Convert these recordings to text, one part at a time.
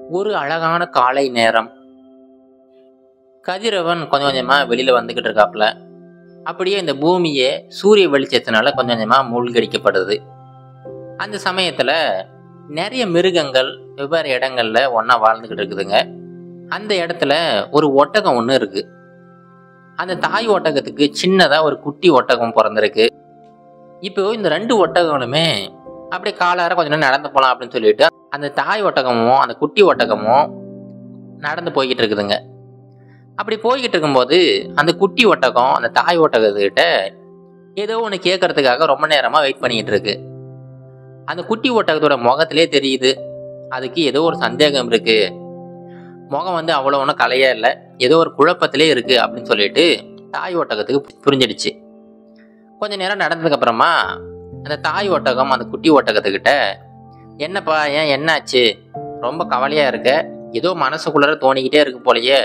ஒரு அழகான காலை நேரம் கதிரவன் கொஞ்சம் கொஞ்சமா வெளியில வந்துகிட்டு இருக்காப்புல அப்படியே இந்த பூமியே சூரிய வெளிச்சத்தினால கொஞ்சம் கொஞ்சமா மூழ்கடிக்கப்படுது அந்த சமயத்துல நிறைய மிருகங்கள் வெவ்வேறு இடங்கள்ல ஒண்ணா வாழ்ந்துகிட்டு இருக்குதுங்க அந்த இடத்துல ஒரு ஒட்டகம் ஒன்று இருக்கு அந்த தாய் ஒட்டகத்துக்கு சின்னதா ஒரு குட்டி ஒட்டகம் பிறந்திருக்கு இப்போ இந்த ரெண்டு ஒட்டகங்களுமே அப்படியே காலார கொஞ்ச நேரம் நடந்து போகலாம் அப்படின்னு சொல்லிட்டு அந்த தாய் ஒட்டகமும் அந்த குட்டி ஒட்டகமும் நடந்து போய்கிட்டு இருக்குதுங்க அப்படி போய்கிட்டு இருக்கும்போது அந்த குட்டி ஒட்டகம் அந்த தாய் ஒட்டகத்துக்கிட்ட ஏதோ ஒன்று கேட்கறதுக்காக ரொம்ப நேரமாக வெயிட் பண்ணிக்கிட்டு இருக்கு அந்த குட்டி ஒட்டகத்தோட முகத்திலே தெரியுது அதுக்கு ஏதோ ஒரு சந்தேகம் இருக்கு முகம் வந்து அவ்வளோ ஒன்றும் கலையா இல்லை ஏதோ ஒரு குழப்பத்திலே இருக்கு அப்படின்னு சொல்லிட்டு தாய் ஒட்டகத்துக்கு புரிஞ்சிடுச்சு கொஞ்ச நேரம் நடந்ததுக்கு அப்புறமா அந்த தாய் ஒட்டகம் அந்த குட்டி ஒட்டகத்துக்கிட்ட என்னப்பா ஏன் என்னாச்சு ரொம்ப கவலையா இருக்க ஏதோ மனசுக்குள்ளார தோணிக்கிட்டே இருக்கு போலயே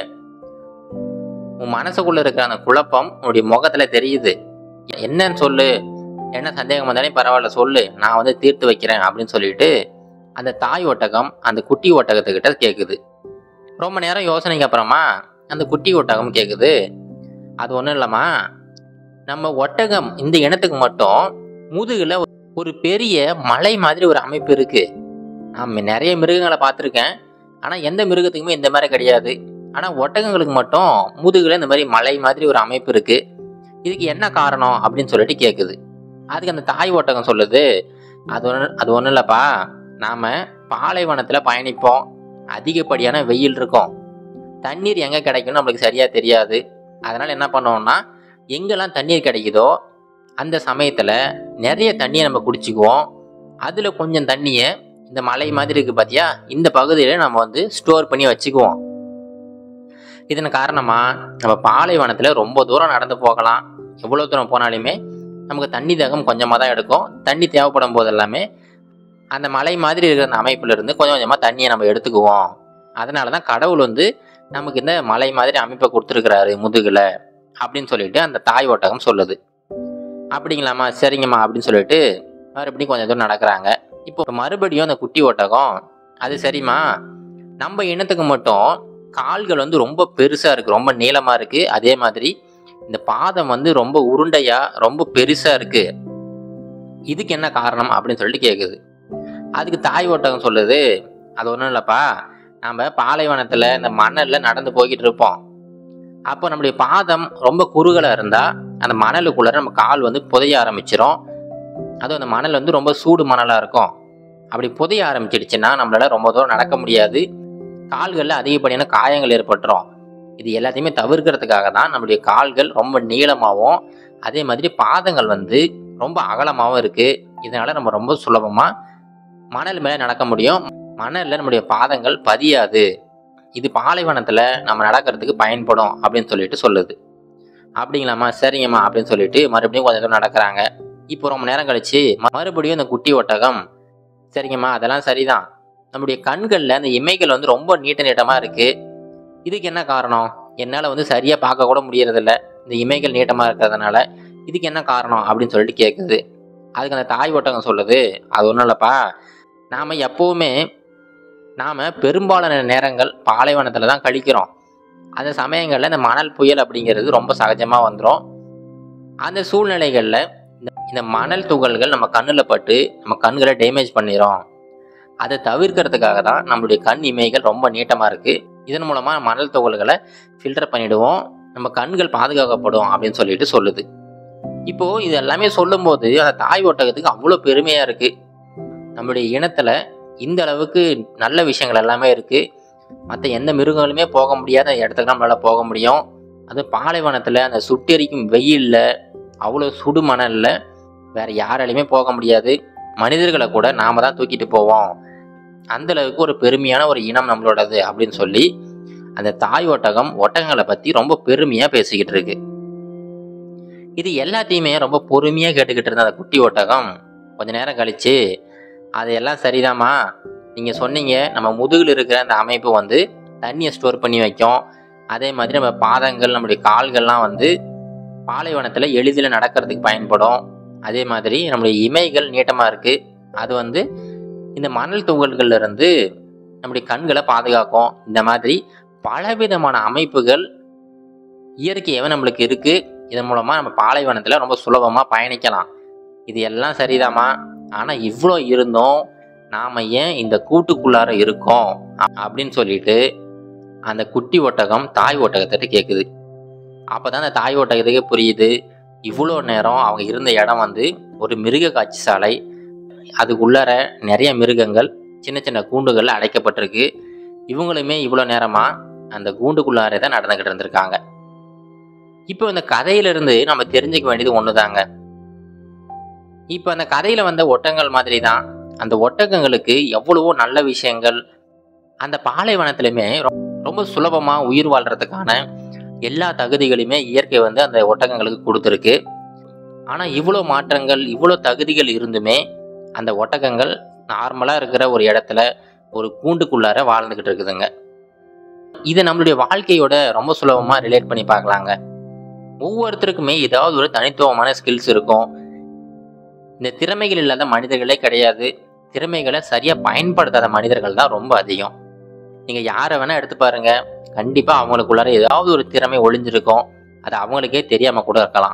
உன் மனசுக்குள்ள இருக்கிற அந்த குழப்பம் உன்னுடைய முகத்துல தெரியுது என்னன்னு சொல்லு என்ன சந்தேகம் வந்தாலும் பரவாயில்ல சொல்லு நான் வந்து தீர்த்து வைக்கிறேன் அப்படின்னு சொல்லிட்டு அந்த தாய் ஒட்டகம் அந்த குட்டி ஒட்டகத்துக்கிட்ட கேட்குது ரொம்ப நேரம் யோசனைக்கு அப்புறமா அந்த குட்டி ஒட்டகம் கேட்குது அது ஒன்றும் இல்லைம்மா நம்ம ஒட்டகம் இந்த இனத்துக்கு மட்டும் முதுகுல ஒரு பெரிய மலை மாதிரி ஒரு அமைப்பு இருக்கு நான் நிறைய மிருகங்களை பார்த்துருக்கேன் ஆனால் எந்த மிருகத்துக்குமே இந்த மாதிரி கிடையாது ஆனால் ஒட்டகங்களுக்கு மட்டும் முதுகுல இந்த மாதிரி மலை மாதிரி ஒரு அமைப்பு இருக்கு இதுக்கு என்ன காரணம் அப்படின்னு சொல்லிட்டு கேட்குது அதுக்கு அந்த தாய் ஒட்டகம் சொல்லுது அது ஒன்று அது ஒன்றும் இல்லைப்பா நாம் பாலைவனத்தில் பயணிப்போம் அதிகப்படியான வெயில் இருக்கும் தண்ணீர் எங்கே கிடைக்கும்னு நம்மளுக்கு சரியாக தெரியாது அதனால் என்ன பண்ணுவோம்னா எங்கெல்லாம் தண்ணீர் கிடைக்குதோ அந்த சமயத்தில் நிறைய தண்ணியை நம்ம குடிச்சிக்குவோம் அதில் கொஞ்சம் தண்ணியை இந்த மலை மாதிரி இருக்கு பார்த்தியா இந்த பகுதியில் நம்ம வந்து ஸ்டோர் பண்ணி வச்சுக்குவோம் இதன் காரணமாக நம்ம பாலைவனத்தில் ரொம்ப தூரம் நடந்து போகலாம் எவ்வளோ தூரம் போனாலுமே நமக்கு தண்ணி தாகம் கொஞ்சமாக தான் எடுக்கும் தண்ணி தேவைப்படும் போது எல்லாமே அந்த மலை மாதிரி இருக்கிற அந்த அமைப்புல இருந்து கொஞ்சம் கொஞ்சமாக தண்ணியை நம்ம எடுத்துக்குவோம் அதனால தான் கடவுள் வந்து நமக்கு இந்த மலை மாதிரி அமைப்பை கொடுத்துருக்கிறாரு முதுகுல அப்படின்னு சொல்லிட்டு அந்த தாய் ஒட்டகம் சொல்லுது அப்படிங்களாம்மா சரிங்கம்மா அப்படின்னு சொல்லிட்டு மறுபடியும் கொஞ்சம் தூரம் நடக்கிறாங்க இப்போ மறுபடியும் அந்த குட்டி ஒட்டகம் அது சரிம்மா நம்ம இனத்துக்கு மட்டும் கால்கள் வந்து ரொம்ப பெருசா இருக்கு ரொம்ப நீளமா இருக்கு அதே மாதிரி இந்த பாதம் வந்து ரொம்ப உருண்டையா ரொம்ப பெருசா இருக்கு இதுக்கு என்ன காரணம் அப்படின்னு சொல்லிட்டு கேக்குது அதுக்கு தாய் ஒட்டகம் சொல்லுது அது ஒன்றும் இல்லைப்பா நம்ம பாலைவனத்தில் இந்த மணலில் நடந்து போய்கிட்டு இருப்போம் அப்போ நம்முடைய பாதம் ரொம்ப குறுகலாக இருந்தால் அந்த மணலுக்குள்ளே நம்ம கால் வந்து புதைய ஆரம்பிச்சிரும் அதுவும் அந்த மணல் வந்து ரொம்ப சூடு மணலாக இருக்கும் அப்படி புதைய ஆரம்பிச்சிடுச்சுன்னா நம்மளால ரொம்ப தூரம் நடக்க முடியாது கால்களில் அதிகப்படியான காயங்கள் ஏற்பட்டுரும் இது எல்லாத்தையுமே தவிர்க்கிறதுக்காக தான் நம்மளுடைய கால்கள் ரொம்ப நீளமாகவும் அதே மாதிரி பாதங்கள் வந்து ரொம்ப அகலமாகவும் இருக்குது இதனால நம்ம ரொம்ப சுலபமாக மணல் மேலே நடக்க முடியும் மணலில் நம்முடைய பாதங்கள் பதியாது இது பாலைவனத்தில் நம்ம நடக்கிறதுக்கு பயன்படும் அப்படின்னு சொல்லிட்டு சொல்லுது அப்படிங்களாம்மா சரிங்கம்மா அப்படின்னு சொல்லிட்டு மறுபடியும் கொஞ்சம் தூரம் நடக்கிறாங்க இப்போ ரொம்ப நேரம் கழிச்சு ம- மறுபடியும் இந்த குட்டி ஒட்டகம் சரிங்கம்மா அதெல்லாம் சரிதான் நம்முடைய கண்களில் அந்த இமைகள் வந்து ரொம்ப நீட்ட நீட்டமாக இருக்கு இதுக்கு என்ன காரணம் என்னால் வந்து சரியாக பார்க்க கூட முடியறதில்ல இந்த இமைகள் நீட்டமாக இருக்கிறதுனால இதுக்கு என்ன காரணம் அப்படின்னு சொல்லிட்டு கேட்குது அதுக்கு அந்த தாய் ஒட்டகம் சொல்லுது அது ஒன்றும் இல்லைப்பா நாம் எப்போவுமே நாம் பெரும்பாலான நேரங்கள் பாலைவனத்தில் தான் கழிக்கிறோம் அந்த சமயங்களில் இந்த மணல் புயல் அப்படிங்கிறது ரொம்ப சகஜமாக வந்துடும் அந்த சூழ்நிலைகளில் இந்த இந்த மணல் துகள்கள் நம்ம கண்ணில் பட்டு நம்ம கண்களை டேமேஜ் பண்ணிடும் அதை தவிர்க்கிறதுக்காக தான் நம்மளுடைய கண் இமைகள் ரொம்ப நீட்டமாக இருக்குது இதன் மூலமாக மணல் துகள்களை ஃபில்டர் பண்ணிடுவோம் நம்ம கண்கள் பாதுகாக்கப்படும் அப்படின்னு சொல்லிட்டு சொல்லுது இப்போது இது எல்லாமே சொல்லும்போது அந்த தாய் ஒட்டகத்துக்கு அவ்வளோ பெருமையாக இருக்குது நம்மளுடைய இனத்தில் இந்த அளவுக்கு நல்ல விஷயங்கள் எல்லாமே இருக்குது மற்ற எந்த மிருகங்களுமே போக முடியாத இடத்துக்கு நம்மளால் போக முடியும் அது பாலைவனத்தில் அந்த சுட்டெரிக்கும் வெயிலில் அவ்வளோ சுடு மணலில் வேற யாராலையுமே போக முடியாது மனிதர்களை கூட நாம தான் தூக்கிட்டு போவோம் அந்த அளவுக்கு ஒரு பெருமையான ஒரு இனம் நம்மளோடது அப்படின்னு சொல்லி அந்த தாய் ஒட்டகம் ஒட்டகங்களை பற்றி ரொம்ப பெருமையாக பேசிக்கிட்டு இருக்கு இது எல்லாத்தையுமே ரொம்ப பொறுமையாக கேட்டுக்கிட்டு இருந்த அந்த குட்டி ஒட்டகம் கொஞ்ச நேரம் கழிச்சு அதெல்லாம் சரிதாம்மா நீங்கள் சொன்னீங்க நம்ம முதுகில் இருக்கிற அந்த அமைப்பு வந்து தண்ணியை ஸ்டோர் பண்ணி வைக்கும் அதே மாதிரி நம்ம பாதங்கள் நம்மளுடைய கால்கள்லாம் வந்து பாலைவனத்தில் எளிதில் நடக்கிறதுக்கு பயன்படும் அதே மாதிரி நம்மளுடைய இமைகள் நீட்டமாக இருக்குது அது வந்து இந்த மணல் துகள்கள்ல இருந்து நம்முடைய கண்களை பாதுகாக்கும் இந்த மாதிரி பலவிதமான அமைப்புகள் இயற்கையாகவே நம்மளுக்கு இருக்குது இதன் மூலமாக நம்ம பாலைவனத்தில் ரொம்ப சுலபமாக பயணிக்கலாம் இது எல்லாம் சரிதாம்மா ஆனால் இவ்வளோ இருந்தும் நாம் ஏன் இந்த கூட்டுக்குள்ளார இருக்கோம் அ- அப்படின்னு சொல்லிட்டு அந்த குட்டி ஒட்டகம் தாய் ஒட்டகத்திட்ட கேட்குது அப்போ தான் அந்த தாய் ஒட்டகத்துக்கே புரியுது இவ்வளோ நேரம் அவங்க இருந்த இடம் வந்து ஒரு மிருக காட்சி சாலை அதுக்குள்ளார நிறைய மிருகங்கள் சின்ன சின்ன கூண்டுகளில் அடைக்கப்பட்டிருக்கு இவங்களுமே இவ்வளோ நேரமாக அந்த கூண்டுக்குள்ளாரே தான் நடந்துக்கிட்டு இருந்திருக்காங்க இப்போ இந்த கதையிலிருந்து நம்ம தெரிஞ்சுக்க வேண்டியது ஒன்று தாங்க இப்போ அந்த கதையில் வந்த ஒட்டகங்கள் மாதிரி தான் அந்த ஒட்டகங்களுக்கு எவ்வளவோ நல்ல விஷயங்கள் அந்த பாலைவனத்திலுமே ரொ- ரொம்ப சுலபமாக உயிர் வாழ்கிறதுக்கான எல்லா தகுதிகளையுமே இயற்கை வந்து அந்த ஒட்டகங்களுக்கு கொடுத்துருக்கு ஆனால் இவ்வளோ மாற்றங்கள் இவ்வளோ தகுதிகள் இருந்துமே அந்த ஒட்டகங்கள் நார்மலாக இருக்கிற ஒரு இடத்துல ஒரு கூண்டுக்குள்ளார வாழ்ந்துக்கிட்டு இருக்குதுங்க இதை நம்மளுடைய வாழ்க்கையோட ரொம்ப சுலபமாக ரிலேட் பண்ணி பார்க்கலாங்க ஒவ்வொருத்தருக்குமே ஏதாவது ஒரு தனித்துவமான ஸ்கில்ஸ் இருக்கும் இந்த திறமைகள் இல்லாத மனிதர்களே கிடையாது திறமைகளை சரியாக பயன்படுத்தாத மனிதர்கள் தான் ரொம்ப அதிகம் நீங்கள் யாரை வேணால் எடுத்து பாருங்க கண்டிப்பாக அவங்களுக்குள்ளார ஏதாவது ஒரு திறமை ஒளிஞ்சிருக்கும் அது அவங்களுக்கே தெரியாமல் கூட இருக்கலாம்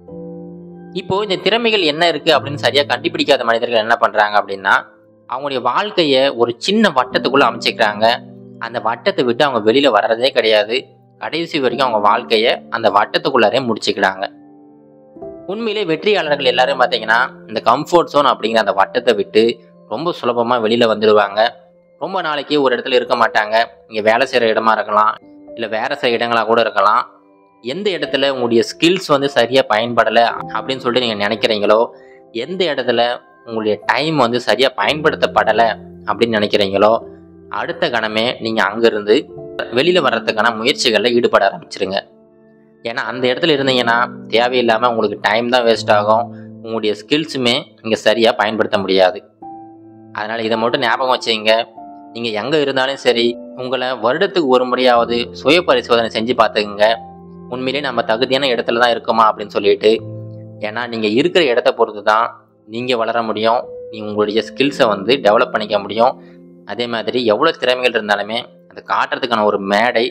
இப்போ இந்த திறமைகள் என்ன இருக்கு அப்படின்னு சரியாக கண்டுபிடிக்காத மனிதர்கள் என்ன பண்ணுறாங்க அப்படின்னா அவங்களுடைய வாழ்க்கையை ஒரு சின்ன வட்டத்துக்குள்ளே அமைச்சிக்கிறாங்க அந்த வட்டத்தை விட்டு அவங்க வெளியில் வர்றதே கிடையாது கடைசி வரைக்கும் அவங்க வாழ்க்கையை அந்த வட்டத்துக்குள்ளாரே முடிச்சுக்கிறாங்க உண்மையிலே வெற்றியாளர்கள் எல்லாரும் பார்த்தீங்கன்னா இந்த கம்ஃபர்ட் ஜோன் அப்படிங்கிற அந்த வட்டத்தை விட்டு ரொம்ப சுலபமாக வெளியில் வந்துடுவாங்க ரொம்ப நாளைக்கு ஒரு இடத்துல இருக்க மாட்டாங்க இங்கே வேலை செய்கிற இடமா இருக்கலாம் இல்லை வேறு சில இடங்களாக கூட இருக்கலாம் எந்த இடத்துல உங்களுடைய ஸ்கில்ஸ் வந்து சரியாக பயன்படலை அப்படின்னு சொல்லிட்டு நீங்கள் நினைக்கிறீங்களோ எந்த இடத்துல உங்களுடைய டைம் வந்து சரியாக பயன்படுத்தப்படலை அப்படின்னு நினைக்கிறீங்களோ அடுத்த கணமே நீங்கள் அங்கேருந்து வெளியில் வர்றதுக்கான முயற்சிகளில் ஈடுபட ஆரம்பிச்சிருங்க ஏன்னா அந்த இடத்துல இருந்தீங்கன்னா தேவையில்லாமல் உங்களுக்கு டைம் தான் வேஸ்ட் ஆகும் உங்களுடைய ஸ்கில்ஸுமே இங்கே சரியாக பயன்படுத்த முடியாது அதனால் இதை மட்டும் ஞாபகம் வச்சுங்க நீங்கள் எங்கே இருந்தாலும் சரி உங்களை வருடத்துக்கு ஒரு முறையாவது சுய பரிசோதனை செஞ்சு பார்த்துக்குங்க உண்மையிலே நம்ம தகுதியான இடத்துல தான் இருக்கோமா அப்படின்னு சொல்லிட்டு ஏன்னா நீங்கள் இருக்கிற இடத்த பொறுத்து தான் நீங்கள் வளர முடியும் நீ உங்களுடைய ஸ்கில்ஸை வந்து டெவலப் பண்ணிக்க முடியும் அதே மாதிரி எவ்வளோ திறமைகள் இருந்தாலுமே அதை காட்டுறதுக்கான ஒரு மேடை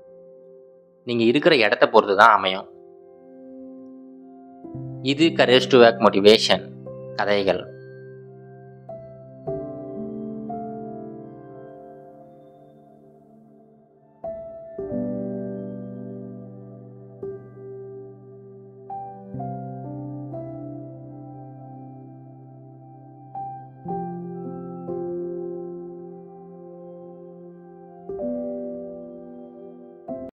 நீங்கள் இருக்கிற இடத்த பொறுத்து தான் அமையும் இது கரேஜ் டு வேக் மோட்டிவேஷன் கதைகள்